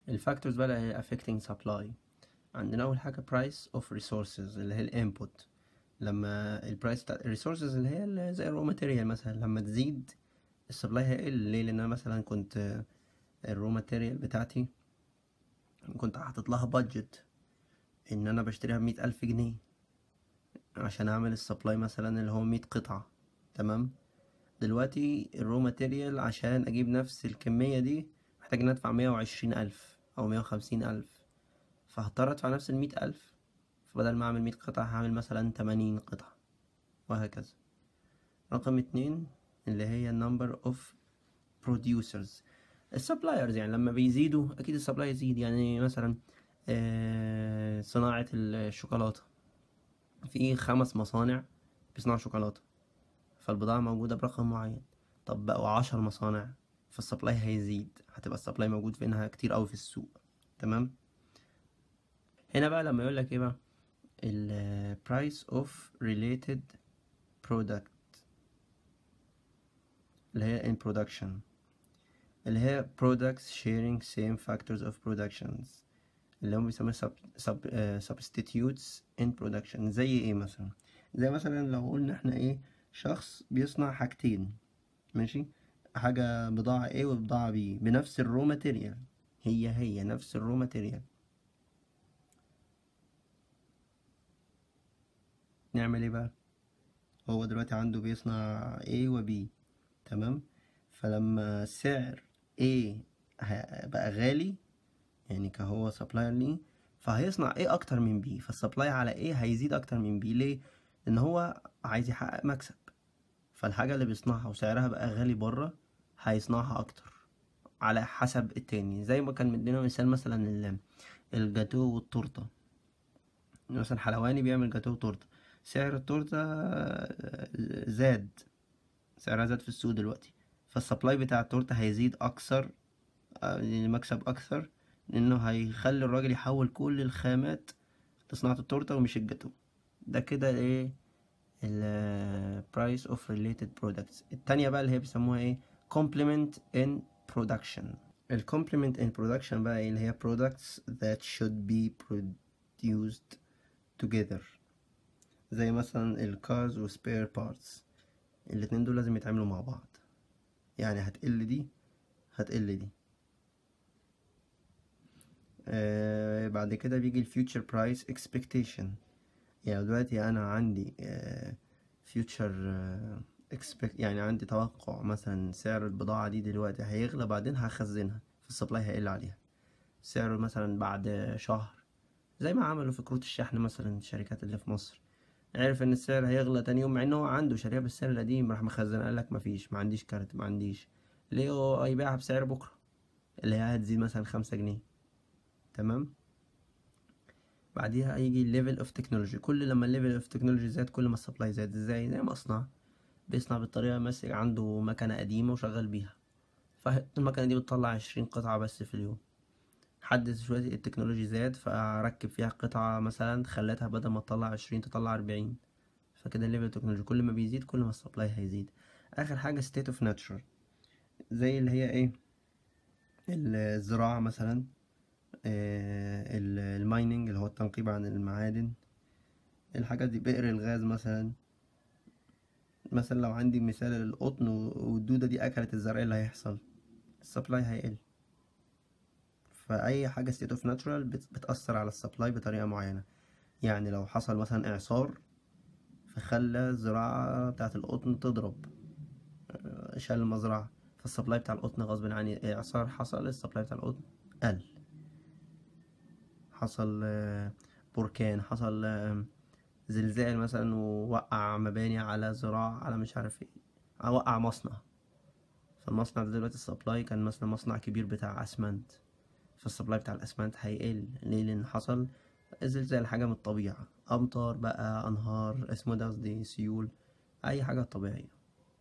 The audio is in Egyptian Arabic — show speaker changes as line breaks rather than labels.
الفاكتورز بقى اللي هي affecting supply عندنا أول حاجة price of resources اللي هي الانبوت لما البرايس بتاع الريسورسز اللي هي اللي زي الرو ماتيريال مثلا لما تزيد السبلاي هيقل ليه لان انا مثلا كنت الرو ماتيريال بتاعتي كنت حاطط لها بادجت ان انا بشتريها بمية الف جنيه عشان اعمل السبلاي مثلا اللي هو مية قطعة تمام دلوقتي الرو ماتيريال عشان اجيب نفس الكمية دي محتاج ان ادفع مية وعشرين الف او مية وخمسين الف فهضطر ادفع نفس المية الف فبدل ما اعمل مية قطعة هعمل مثلا تمانين قطعة وهكذا رقم اتنين اللي هي number of producers السبلايرز يعني لما بيزيدوا اكيد السبلاي يزيد يعني مثلا آه، صناعة الشوكولاتة في خمس مصانع بيصنعوا شوكولاتة فالبضاعة موجودة برقم معين طب بقوا عشر مصانع فالسبلاي هيزيد هتبقى السبلاي موجود في انها كتير اوي في السوق تمام هنا بقى لما يقولك ايه بقى ال price of related product اللي هي in production اللي هي products sharing same factors of productions اللي هم بيسموها sub, sub, uh, substitutes in production زي ايه مثلا زي مثلا لو قلنا احنا ايه شخص بيصنع حاجتين ماشي حاجة بضاعة A وبضاعة B بنفس الرو ماتيريال هي هي نفس الرو ماتيريال نعمل ايه بقى هو دلوقتي عنده بيصنع A و B تمام فلما سعر A ه- بقى غالي يعني كهو سبلاير ليه فهيصنع A اكتر من B فالسبلاي على A هيزيد اكتر من B ليه لان هو عايز يحقق مكسب فالحاجة اللي بيصنعها وسعرها بقى غالي بره هيصنعها اكتر على حسب التاني زي ما كان مدينا مثال مثلا ال- الجاتو والتورته مثلا حلواني بيعمل جاتو وتورته سعر التورته زاد سعرها زاد في السوق دلوقتي فالسبلاي بتاع التورته هيزيد اكثر آه، المكسب اكثر لانه هيخلي الراجل يحول كل الخامات لصناعة التورته ومش الجاتو ده كده ايه ال price of related products التانية بقى اللي هي بيسموها ايه complement in production ال complement in production بقى ايه اللي هي products that should be produced together زي مثلا ال cars و spare parts الاتنين دول لازم يتعاملوا مع بعض يعني هتقل دي هتقل دي آه بعد كده بيجي ال future price expectation يعني دلوقتي انا عندي آه future آه expect يعني عندي توقع مثلا سعر البضاعة دي دلوقتي هيغلى بعدين هخزنها فالسبلاي هيقل عليها سعره مثلا بعد شهر زي ما عملوا في كروت الشحن مثلا الشركات اللي في مصر عرف ان السعر هيغلى تاني يوم مع انه هو عنده شاريها بالسعر القديم راح مخزنها قال لك مفيش ما عنديش كارت ما عنديش ليه هو هيبيعها بسعر بكره اللي هي هتزيد مثلا خمسة جنيه تمام بعديها هيجي الليفل اوف تكنولوجي كل لما الليفل اوف تكنولوجي زاد كل ما السبلاي زاد ازاي زي مصنع بيصنع بالطريقة ماسك عنده مكنة قديمة وشغال بيها فالمكنة دي بتطلع عشرين قطعة بس في اليوم حدث شوية التكنولوجي زاد فركب فيها قطعة مثلا خلتها بدل ما تطلع عشرين تطلع أربعين فكده الليفل التكنولوجي كل ما بيزيد كل ما السبلاي هيزيد آخر حاجة state of nature زي اللي هي ايه الزراعة مثلا المايننج اللي هو التنقيب عن المعادن الحاجات دي بئر الغاز مثلا مثلا لو عندي مثال القطن والدودة دي أكلت الزرع إيه اللي هيحصل السبلاي هيقل فأي حاجة state of natural بت- بتأثر على السبلاي بطريقة معينة يعني لو حصل مثلا إعصار فخلى الزراعة بتاعة القطن تضرب آه، شال المزرعة فالسبلاي بتاع القطن غصب عني إعصار حصل السبلاي بتاع القطن قل حصل آه، بركان حصل آه، زلزال مثلا ووقع مباني على زراعة على مش عارف ايه وقع مصنع فالمصنع ده دلوقتي السبلاي كان مثلا مصنع كبير بتاع اسمنت فالسبلاي بتاع الاسمنت هيقل ليه لان حصل زلزال حاجة من الطبيعة امطار بقى انهار اسمه ده قصدي سيول اي حاجة طبيعية